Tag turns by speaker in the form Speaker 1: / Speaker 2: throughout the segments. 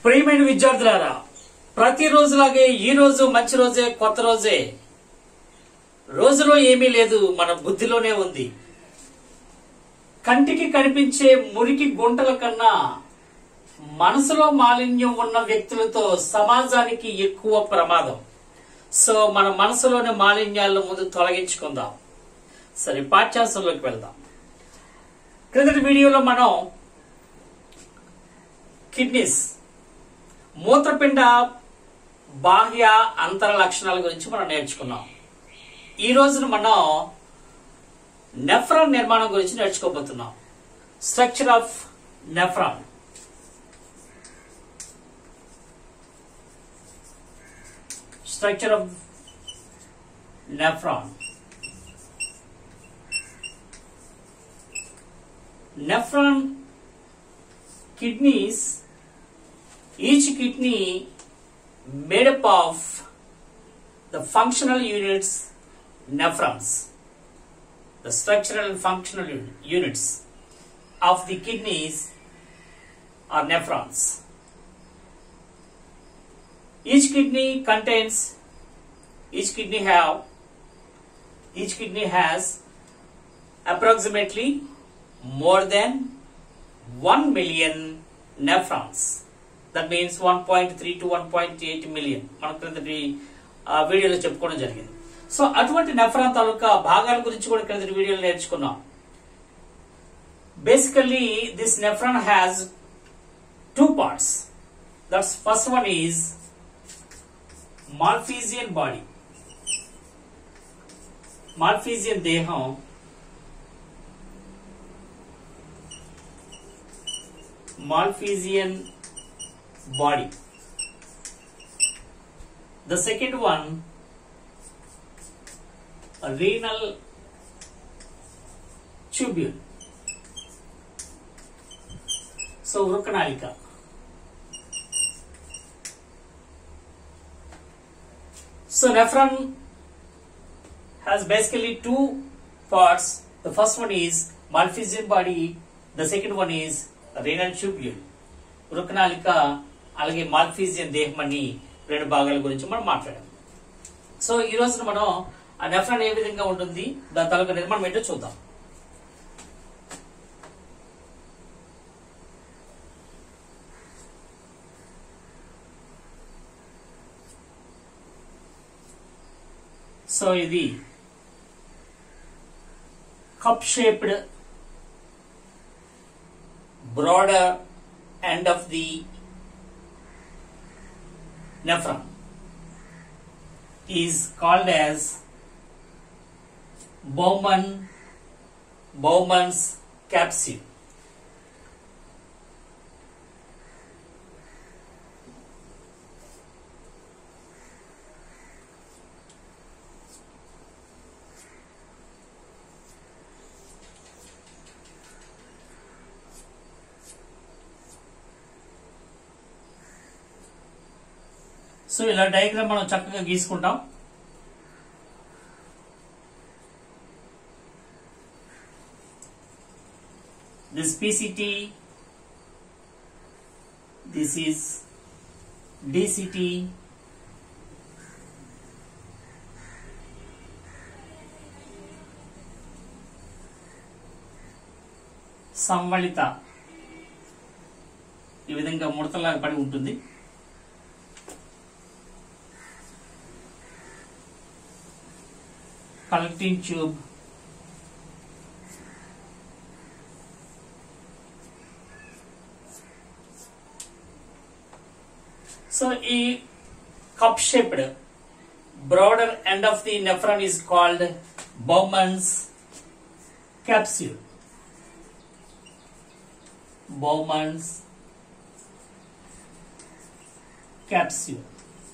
Speaker 1: ప్రియమైన విద్యార్థులారా ప్రతిరోజులాగే ఈ రోజు మంచి రోజే కొత్త రోజే రోజులో ఏమీ లేదు మన బుద్ధిలోనే ఉంది కంటికి కనిపించే మురికి గుంటల కన్నా మనసులో మాలిన్యం ఉన్న వ్యక్తులతో సమాజానికి ఎక్కువ ప్రమాదం సో మన మనసులోని మాలిన్యాలను ముందు తొలగించుకుందాం సరే పాఠ్యాంశంలోకి వెళ్దాం క్రిందటి వీడియోలో మనం కిడ్నీస్ మూత్రపిండ బాహ్య అంతర లక్షణాల గురించి మనం నేర్చుకున్నాం ఈ రోజున మనం నెఫ్రాన్ నిర్మాణం గురించి నేర్చుకోబోతున్నాం structure of nephron structure of nephron nephron kidneys each kidney made up of the functional units nephrons the structural and functional un- units of the kidneys are nephrons each kidney contains each kidney have each kidney has approximately more than 1 million nephrons. That means 1.3 to 1.8 million. మన క్రిందటి ఆ, వీడియోలో చెప్పుకోవడం జరిగింది so అటువంటి nephron తాలూకా భాగాల గురించి కూడా క్రిందటి వీడియోలో నేర్చుకున్నాం basically this nephron has two parts that's first one is Malpighian body Malpighian దేహం Malphizian body. The second one, a renal tubule. So, Vrukanalika. So, nephron has basically two parts. The first one is Malphizian body, the second one is renal tubule వృకనాలిక అలాగే Malpighian దేహం అని రెండు భాగాల గురించి మనం మాట్లాడాం సో ఈ రోజున మనం ఆ నెఫ్రాన్ ఏ విధంగా ఉంటుంది దాని తాలూకా నిర్మాణం ఏంటో చూద్దాం సో ఇది cup shaped broader end of the nephron is called as Bowman Bowman's capsule. So ఇలా డయాగ్రామ్ మనం చక్కగా గీసుకుంటాం this PCT this is DCT సంవళిత ఈ విధంగా ముడతలాగా పడి ఉంటుంది collecting tube so a cup shaped broader end of the nephron is called Bowman's capsule Bowman's capsule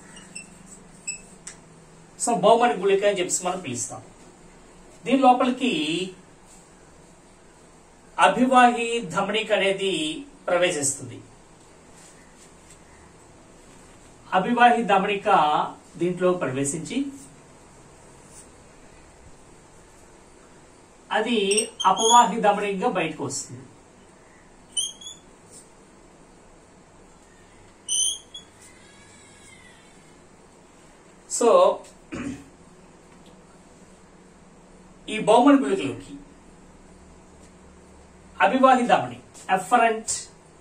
Speaker 1: so బహుమతి గుళిక అని చెప్పి మనం పిలుస్తాం దీని లోపలికి అభివాహి ధమనిక అనేది ప్రవేశిస్తుంది అభివాహి ధమనిక దీంట్లో ప్రవేశించి అది అపవాహి ధమనిగా బయటకు వస్తుంది సో ఈ బహుమని గుళికలోకి అవివాహితమని ఎఫరెంట్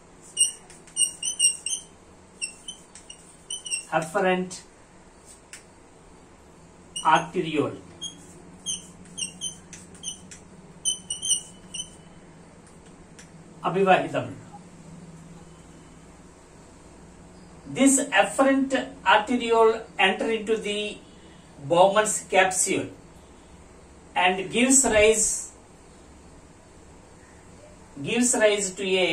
Speaker 1: ఎఫరెంట్ ఆర్టిరియోల్ అవివాహితం This afferent arteriole enter into the Bowman's capsule and gives rise gives rise to a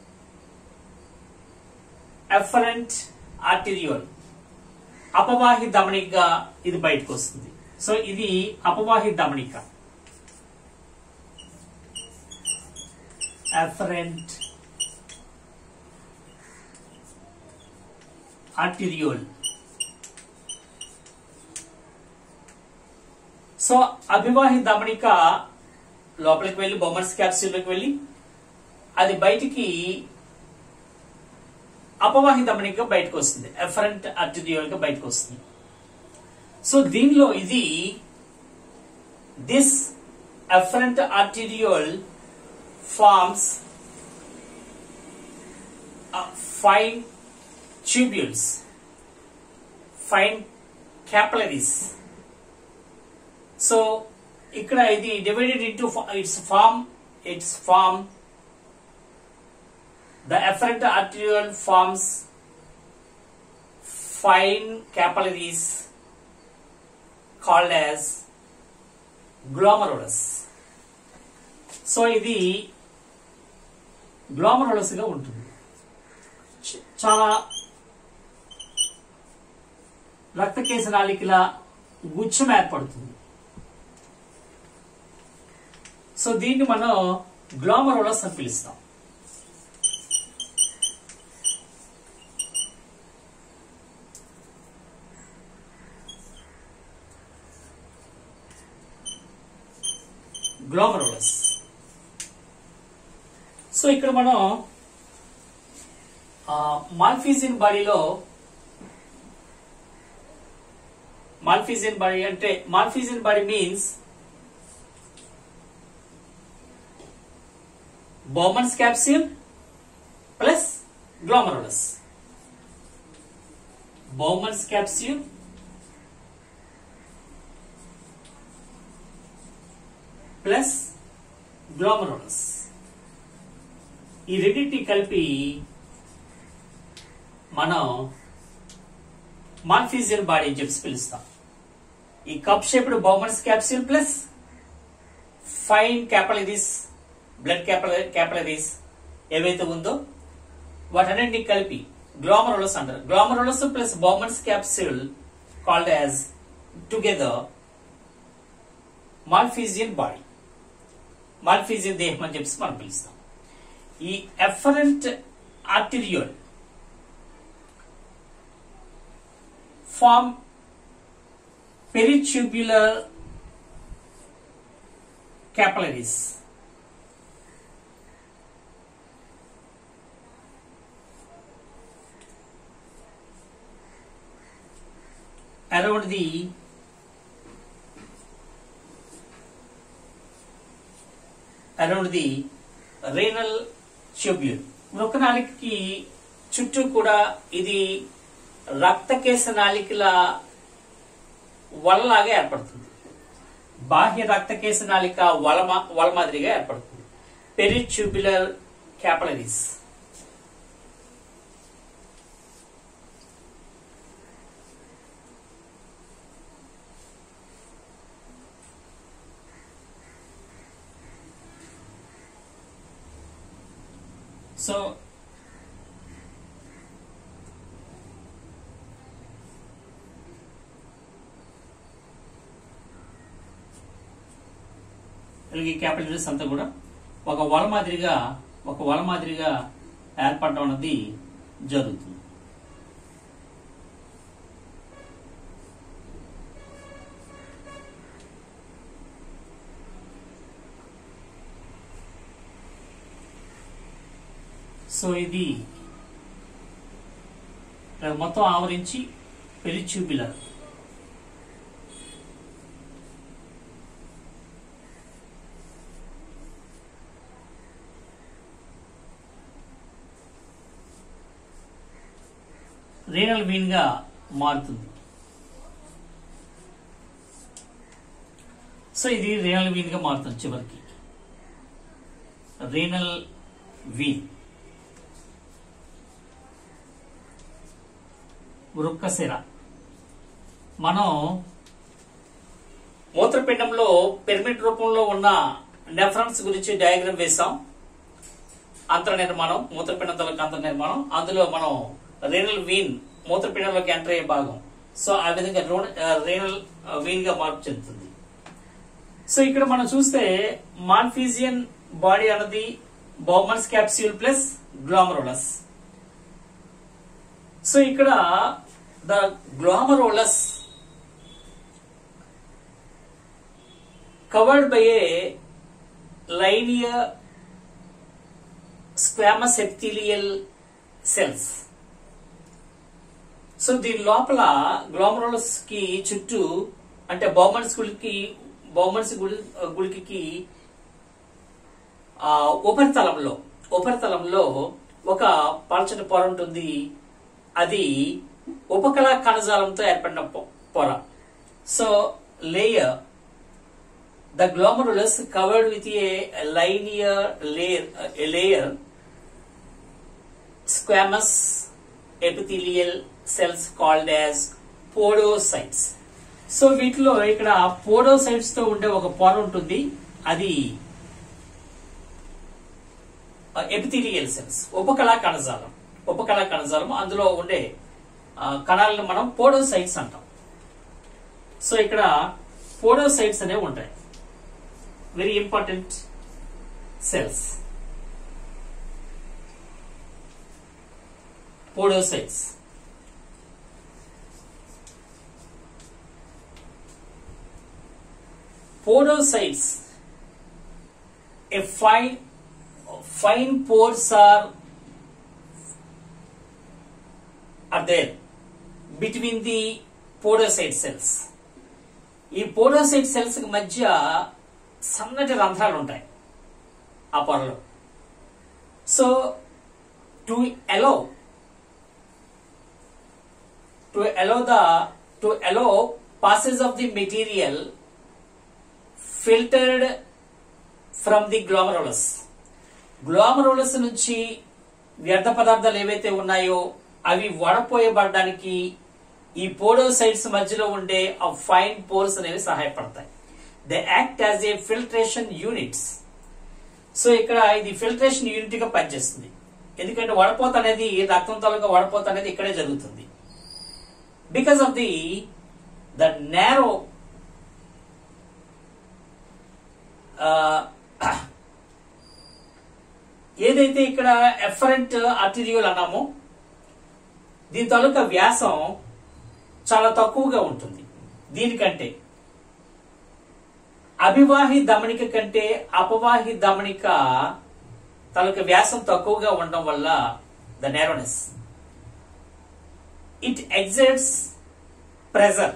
Speaker 1: afferent arteriole అపవాహి ధమనిగా ఇది బయటకు వస్తుంది సో ఇది అపవాహి ధమనిక afferent arteriole సో అభివాహి ధమనిక లోపలికి వెళ్ళి బొమ్మర్స్ క్యాప్సూల్లోకి వెళ్ళి అది బయటికి అపవాహి ధమనిక బయటకు వస్తుంది ఎఫరెంట్ ఆర్టిరియోల్ గా బయటకు వస్తుంది సో దీనిలో ఇది this efferent arteriole forms fine tubules, fine capillaries. So ఇక్కడ ఇది divided into its form its form the efferent arteriole forms fine capillaries called as glomerulus so ఇది గ్లోమరోలస్ గా ఉంటుంది చ- చాలా రక్తకేశ నాళికల గుచ్చం ఏర్పడుతుంది సో దీన్ని మనం గ్లోమరోలస్ అని పిలుస్తాం గ్లోమరోలస్ సో ఇక్కడ మనం మాల్ఫీజిన్ బాడీలో మాల్ఫీజిన్ బాడీ అంటే Malpighian body means Bowman's capsule plus glomerulus Bowman's capsule plus glomerulus ఈ రెండింటిని కలిపి మనం మాల్ఫీజియన్ బాడీ అని చెప్పి పిలుస్తాం ఈ cup shaped Bowman's capsule plus fine capillaries blood capillaries ఏవైతే ఉందో వాటన్నింటినీ కలిపి గ్లోమరోలస్ అంటారు glomerulus plus Bowman's capsule called as together Malpighian body Malpighian దేహం అని చెప్పి మనం పిలుస్తాం ఈ efferent arteriole form peritubular capillaries. Around the around the renal tubule. వృకనాళికకి చుట్టూ కూడా ఇది రక్తకేశ నాళికల వలలాగా ఏర్పడుతుంది బాహ్య రక్తకేశ నాళిక వల మా- వల మాదిరిగా ఏర్పడుతుంది పెరిట్యూబులర్ క్యాపలరీస్ సో ఈ క్యాపిటల్స్ అంతా కూడా ఒక వల మాదిరిగా ఒక వల మాదిరిగా ఏర్పడడం అనేది జరుగుతుంది సో ఇది ఇక్కడ మొత్తం ఆవరించి పెరిచ్యూబులర్ రీనల్ వీన్ గా మారుతుంది సో ఇది రీనల్ వీన్ గా మారుతుంది చివరికి రీనల్ వీన్ వృక్కశిర మనం మూత్రపిండంలో పిరమిడ్ రూపంలో ఉన్న నెఫ్రాన్స్ గురించి డయాగ్రామ్ వేసాం అంతర నిర్మాణం మూత్రపిండం తాలూకు అంతర నిర్మాణం అందులో మనం రేనల్ వీన్ మూత్రపిండంలోకి ఎంటర్ అయ్యే భాగం సో ఆ విధంగా రేనల్ వీన్ గా మార్పు చెందుతుంది సో ఇక్కడ మనం చూస్తే మాన్ఫీజియన్ బాడీ అన్నది Bowman's capsule plus glomerulus so ఇక్కడ the glomerulus covered by a linear squamous epithelial cells. So దీని లోపల గ్లోమరోలస్ కి చుట్టూ అంటే బౌమన్స్ గుడికి బౌమన్స్ గుడి గుడికి ఆ ఉపరితలంలో ఉపరితలంలో ఒక పలచని పొర ఉంటుంది అది ఉపకళా కణజాలంతో ఏర్పడిన పొ- పొర so layer the glomerulus covered with a linear layer, a layer squamous epithelial cells called as podocytes. So వీటిలో ఇక్కడ పోడోసైట్స్ తో ఉండే ఒక పొర ఉంటుంది అది ఎపిథీలియల్ సెల్స్ ఉపకళా కణజాలం ఉపకళా కణజాలం అందులో ఉండే ఆ, కణాలను మనం పోడోసైట్స్ అంటాం సో ఇక్కడ పోడోసైట్స్ అనేవి ఉంటాయి very important cells. Podocytes. Podocytes. A fine, fine pores are are there between the podocyte cells. ఈ పోడోసైట్ సెల్స్ మధ్య సన్నటి రంధ్రాలు ఉంటాయి ఆ పొరలో so to allow to allow the to allow passes of the material filtered from the glomerulus glomerulus నుంచి వ్యర్థ పదార్థాలు ఏవైతే ఉన్నాయో అవి వడపోయబడడానికి ఈ పోడోసైట్స్ మధ్యలో ఉండే ఆ ఫైన్ పోర్స్ అనేవి సహాయపడతాయి they act as a filtration units so ఇక్కడ ఇది ఫిల్ట్రేషన్ యూనిట్ గా పనిచేస్తుంది ఎందుకంటే వడపోత అనేది రక్తం తాలూకా వడపోత అనేది ఇక్కడే జరుగుతుంది because of the the narrow ఏదైతే ఇక్కడ ఎఫరెంట్ ఆర్టీరియోల్ అన్నామో దీని తాలూకా వ్యాసం చాలా తక్కువగా ఉంటుంది దీనికంటే అభివాహి దమనిక కంటే అపవాహి దమనిక తాలూకా వ్యాసం తక్కువగా ఉండడం వల్ల the narrowness it exerts pressure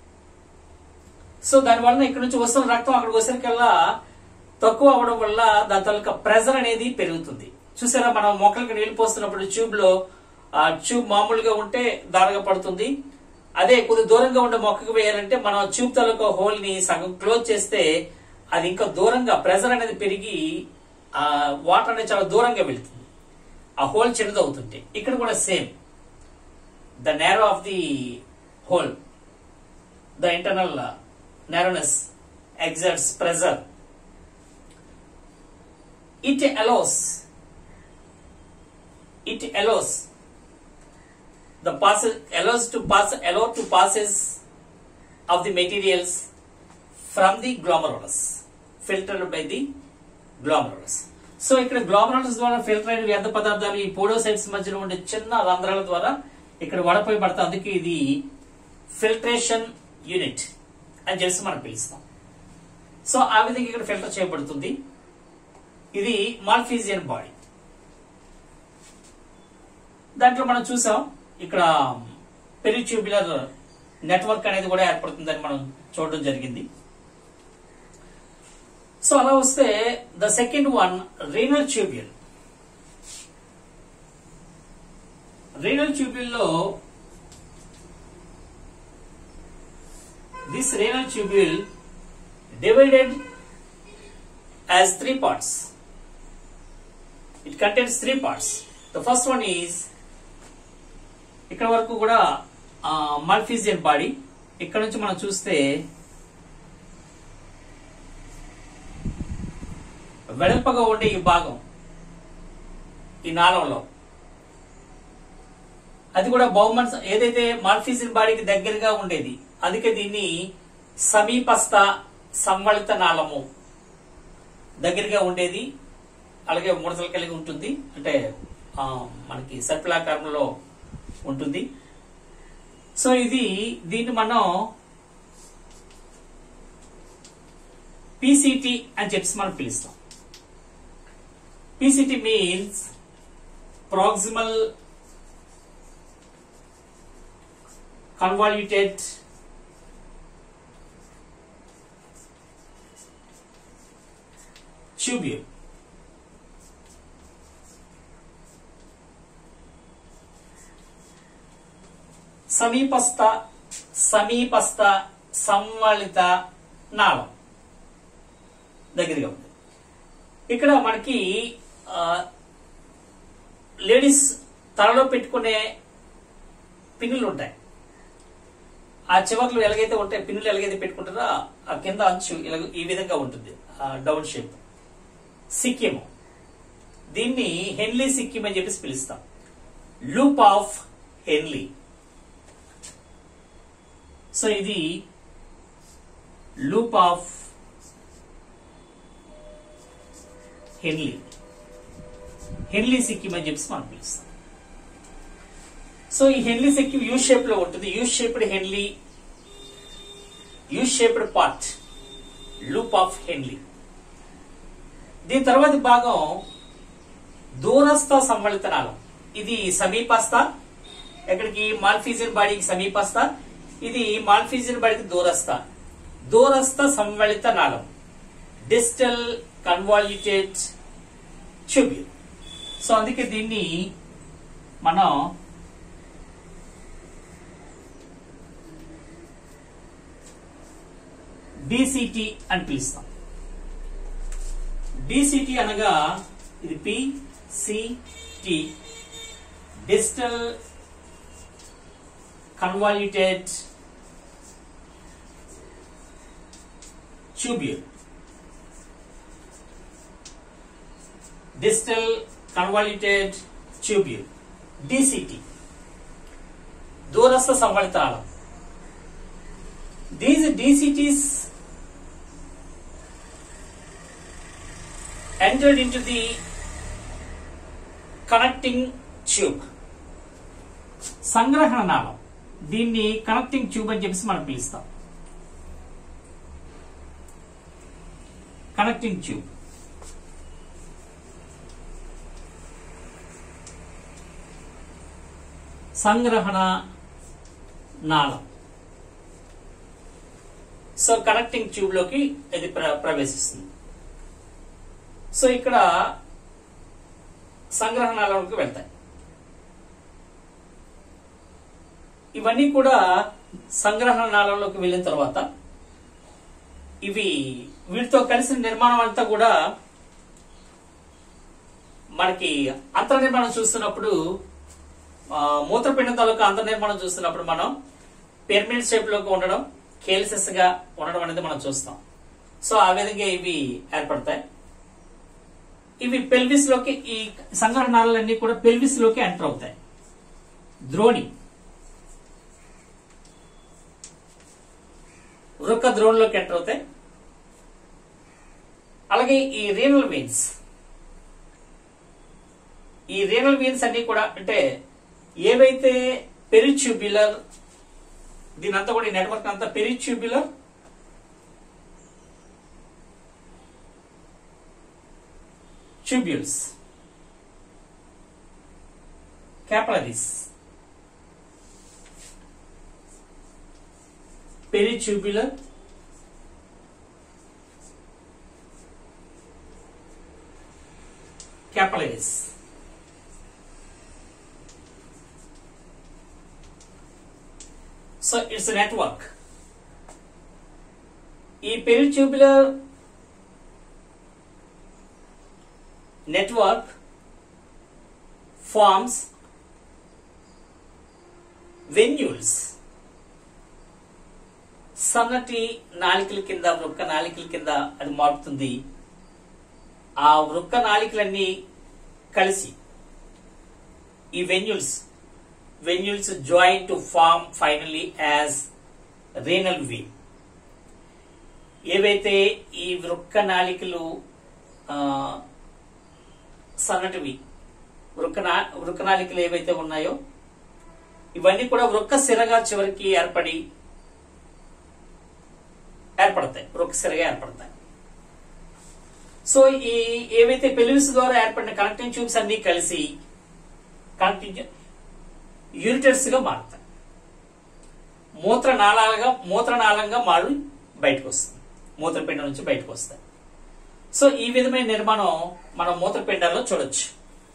Speaker 1: so దానివల్ల ఇక్కడ నుంచి వస్తున్న రక్తం అక్కడికి వచ్చేసరికల్లా తక్కువ అవడం వల్ల దాని తాలూకా ప్రెజర్ అనేది పెరుగుతుంది చూసారా మనం మొక్కలకు నీళ్లు పోస్తున్నప్పుడు ట్యూబ్ లో ఆ ట్యూబ్ మామూలుగా ఉంటే దారగా పడుతుంది అదే కొద్ది దూరంగా ఉండే మొక్కకు వేయాలంటే మనం ట్యూబ్ తాలూకా హోల్ ని సగం క్లోజ్ చేస్తే అది ఇంకా దూరంగా ప్రెజర్ అనేది పెరిగి ఆ వాటర్ అనేది చాలా దూరంగా వెళ్తుంది ఆ హోల్ చిన్నదవుతుంటే ఇక్కడ కూడా same the narrow of the hole the internal narrowness exerts pressure it allows it allows the passes allows to pass allow to passes of the materials from the glomerulus filtered by the glomerulus so ఇక్కడ glomerulus ద్వారా filter అయిన వ్యర్థ పదార్థాలు ఈ పోడోసైట్స్ మధ్యలో ఉండే చిన్న రంధ్రాల ద్వారా ఇక్కడ వడపోయి పడతాయి అందుకే ఇది ఫిల్ట్రేషన్ యూనిట్ అని చెప్పి మనం పిలుస్తాం సో ఆ విధంగా ఇక్కడ ఫిల్టర్ చేయబడుతుంది ఇది మాల్ఫీజియన్ బాడీ దాంట్లో మనం చూసాం ఇక్కడ పెరిట్యూబులర్ నెట్వర్క్ అనేది కూడా ఏర్పడుతుందని మనం చూడడం జరిగింది సో అలా వస్తే the second one renal tubule renal tubule లో this renal tubule divided as three parts. It contains three parts. The first one is ఇక్కడ వరకు కూడా మల్ఫీజియన్ బాడీ ఇక్కడ నుంచి మనం చూస్తే వెడల్పగా ఉండే ఈ భాగం ఈ నాళంలో అది కూడా బహుమన్ ఏదైతే మార్ఫిజిన్ బాడీకి దగ్గరగా ఉండేది అందుకే దీన్ని సమీపస్థ సంవళిత నాళము దగ్గరగా ఉండేది అలాగే ముడతలు కలిగి ఉంటుంది అంటే ఆ, మనకి సర్పిలాకారంలో ఉంటుంది సో ఇది దీన్ని మనం పీసీటీ అని చెప్పి మనం పిలుస్తాం PCT means proximal convoluted tubule. సమీపస్థ సమీపస్థ సంవళిత నాళం దగ్గరగా ఉంది ఇక్కడ మనకి లేడీస్ తలలో పెట్టుకునే పిన్నులు ఉంటాయి ఆ చివర్లు ఎలాగైతే ఉంటాయి పిన్నులు ఎలాగైతే పెట్టుకుంటారో ఆ కింద అంచు ఇలా ఈ విధంగా ఉంటుంది డౌన్ షేప్ సిక్కిం దీన్ని హెన్లీ సిక్కిం అని చెప్పేసి పిలుస్తాం లూప్ ఆఫ్ హెన్లీ సో ఇది లూప్ ఆఫ్ హెన్లీ హెన్లీ సిక్కిం అని చెప్పేసి మనం పిలుస్తాం సో ఈ హెన్లీ సెక్యూ యూ షేప్ లో ఉంటుంది U shaped Henle U shaped part loop of Henle దీని తర్వాత భాగం దూరస్థ సంవళిత నాళం ఇది సమీపస్థ ఎక్కడికి మాల్ఫీజియన్ బాడీకి సమీపస్థ ఇది మాల్ఫీజియన్ బాడీకి దూరస్థ దూరస్థ సంవళిత నాళం డిజిటల్ కన్వాల్యూటెడ్ ట్యూబ్యూల్ సో అందుకే దీన్ని మనం డిసిటి అని పిలుస్తాం డిసిటి అనగా ఇది P CT digital convoluted tubule digital convoluted tubule DCT దూరస్థ సంవళితాలం these DCTs entered into the connecting tube సంగ్రహణ నాళం దీన్ని కనెక్టింగ్ ట్యూబ్ అని చెప్పేసి మనం పిలుస్తాం కనెక్టింగ్ ట్యూబ్ సంగ్రహణ నాళం సో కనెక్టింగ్ ట్యూబ్ లోకి ఇది ప్ర- ప్రవేశిస్తుంది సో ఇక్కడ సంగ్రహణాలలోకి వెళ్తాయి ఇవన్నీ కూడా సంగ్రహణాలలోకి వెళ్ళిన తర్వాత ఇవి వీటితో కలిసిన నిర్మాణం అంతా కూడా మనకి అంతర్ నిర్మాణం చూస్తున్నప్పుడు ఆ, మూత్రపిండం తాలూకా అంతర్ నిర్మాణం చూస్తున్నప్పుడు మనం పిరమిడ్ షేప్ లోకి ఉండడం కేల్సెస్ గా ఉండడం అనేది మనం చూస్తాం సో ఆ విధంగా ఇవి ఏర్పడతాయి ఇవి పెల్విస్ లోకి ఈ సంగ్రహణాలన్నీ కూడా పెల్విస్ లోకి ఎంటర్ అవుతాయి ద్రోణి వృక్క ద్రోణిలోకి ఎంటర్ అవుతాయి అలాగే ఈ రీనల్ వెయిన్స్ ఈ రీనల్ వెయిన్స్ అన్ని కూడా అంటే ఏవైతే పెరిట్యూబ్యులర్ దీని అంతా కూడా ఈ నెట్వర్క్ అంతా peritubular tubules capillaries peritubular capillaries so it's a network ఈ పెరిట్యూబులర్ నెట్వర్క్ ఫార్మ్స్ వెన్యూల్స్ సన్నటి నాలికల కింద వృక్క నాలికల కింద అది మారుతుంది ఆ వృక్క నాలికలన్నీ కలిసి ఈ venules venules join to form finally as renal vein ఏవైతే ఈ వృక్క నాలికలు ఆ, సన్నటివి వృక్క నా- వృక్క నాలికలు ఏవైతే ఉన్నాయో ఇవన్నీ కూడా వృక్క సిరగా చివరికి ఏర్పడి ఏర్పడతాయి వృక్క సిరగా ఏర్పడతాయి సో ఈ ఏవైతే పెలివిస్ ద్వారా ఏర్పడిన కనెక్టింగ్ ట్యూబ్స్ అన్ని కలిసి కనెక్టింగ్ యూరిటర్స్ గా మారుతాయి మూత్రనాళాలుగా మూత్రనాళంగా మారి బయటకు వస్తుంది మూత్రపిండం నుంచి బయటకు వస్తాయి సో ఈ విధమైన నిర్మాణం మనం మూత్రపిండాల్లో చూడొచ్చు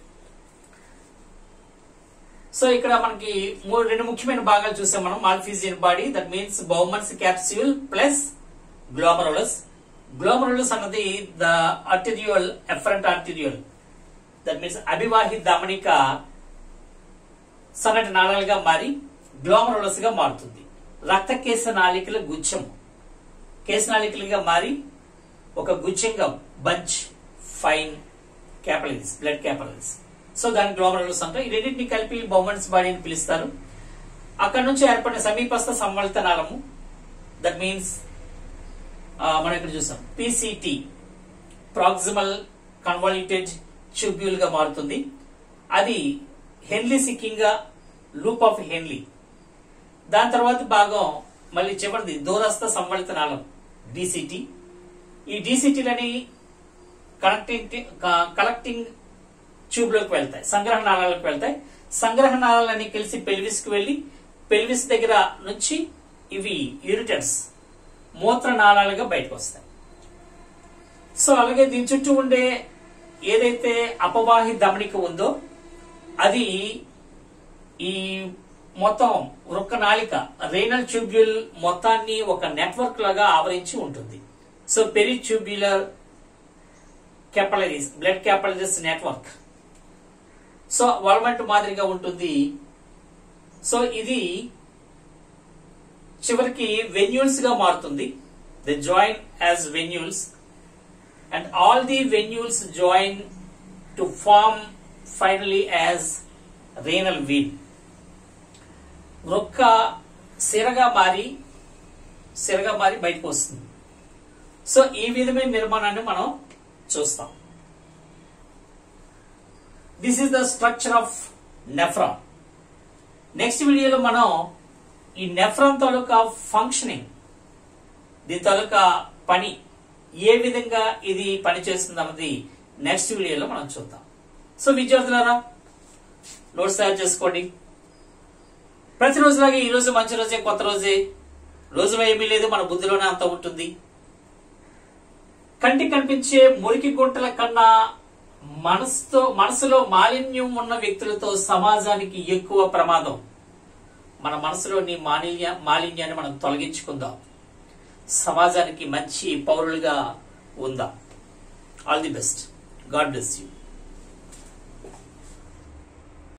Speaker 1: సో ఇక్కడ మనకి మూడు రెండు ముఖ్యమైన భాగాలు చూసాం మనం Malpighian body that means Bowman's capsule plus glomerulus glomerulus అన్నది the arteriole efferent arteriole that means అభివాహి ధమనిక సన్నటి నాళాలుగా మారి గ్లోమరులస్ గా మారుతుంది రక్త కేశ నాళికల గుచ్చం కేశ నాళికలుగా మారి ఒక గుచ్ఛంగా bunch fine capillaries blood capillaries so దాని గ్లోమరులస్ అంటారు ఈ రెండింటిని కలిపి బౌమన్స్ బాడీ అని పిలుస్తారు అక్కడ నుంచి ఏర్పడిన సమీపస్థ సంవలిత నాళము దట్ మీన్స్ మనం ఇక్కడ చూసాం పిసిటి ప్రాక్సిమల్ కన్వాల్యూటెడ్ ట్యూబ్యూల్ గా మారుతుంది అది హెన్లీ సిక్కింగ్ గా లూప్ ఆఫ్ హెన్లీ దాని తర్వాత భాగం మళ్ళీ చివరిది దూరస్థ సంవలిత నాళం డిసిటి ఈ డిసిటీలని కనెక్టింగ్ కలెక్టింగ్ ట్యూబ్ లోకి వెళ్తాయి సంగ్రహ నాళాలకు వెళ్తాయి సంగ్రహ నాళాలన్నీ కలిసి పెల్విస్ కి వెళ్లి పెల్విస్ దగ్గర నుంచి ఇవి యూరిటర్స్ మూత్ర నాళాలుగా బయటకు వస్తాయి సో అలాగే దీని చుట్టూ ఉండే ఏదైతే అపవాహి ధమనిక ఉందో అది ఈ మొత్తం వృక్క నాళిక రేనల్ ట్యూబ్యూల్ మొత్తాన్ని ఒక నెట్వర్క్ లాగా ఆవరించి ఉంటుంది so peritubular capillaries blood capillaries network so వాల్మెంట్ మాదిరిగా ఉంటుంది సో ఇది చివరికి వెన్యూల్స్ గా మారుతుంది the join as venules and all the venules join to form finally as renal vein వృక్క సిరగా మారి సిరగా మారి బయటకు వస్తుంది సో ఈ విధమైన నిర్మాణాన్ని మనం చూస్తాం this is the structure of nephron next వీడియోలో మనం ఈ నెఫ్రాన్ తాలూకా ఫంక్షనింగ్ దీని తాలూకా పని ఏ విధంగా ఇది పనిచేస్తుంది అన్నది నెక్స్ట్ వీడియోలో మనం చూద్దాం సో విద్యార్థులారా నోట్స్ తయారు చేసుకోండి ప్రతిరోజులాగే ఈ రోజు మంచి రోజే కొత్త రోజే రోజులో ఏమీ లేదు మన బుద్ధిలోనే అంత ఉంటుంది కంటికి కనిపించే మురికి గుంటల కన్నా మనసుతో మనసులో మాలిన్యం ఉన్న వ్యక్తులతో సమాజానికి ఎక్కువ ప్రమాదం మన మనసులోని మాలిన్య మాలిన్యాన్ని మనం తొలగించుకుందాం సమాజానికి మంచి పౌరులుగా ఉందాం all the best God bless you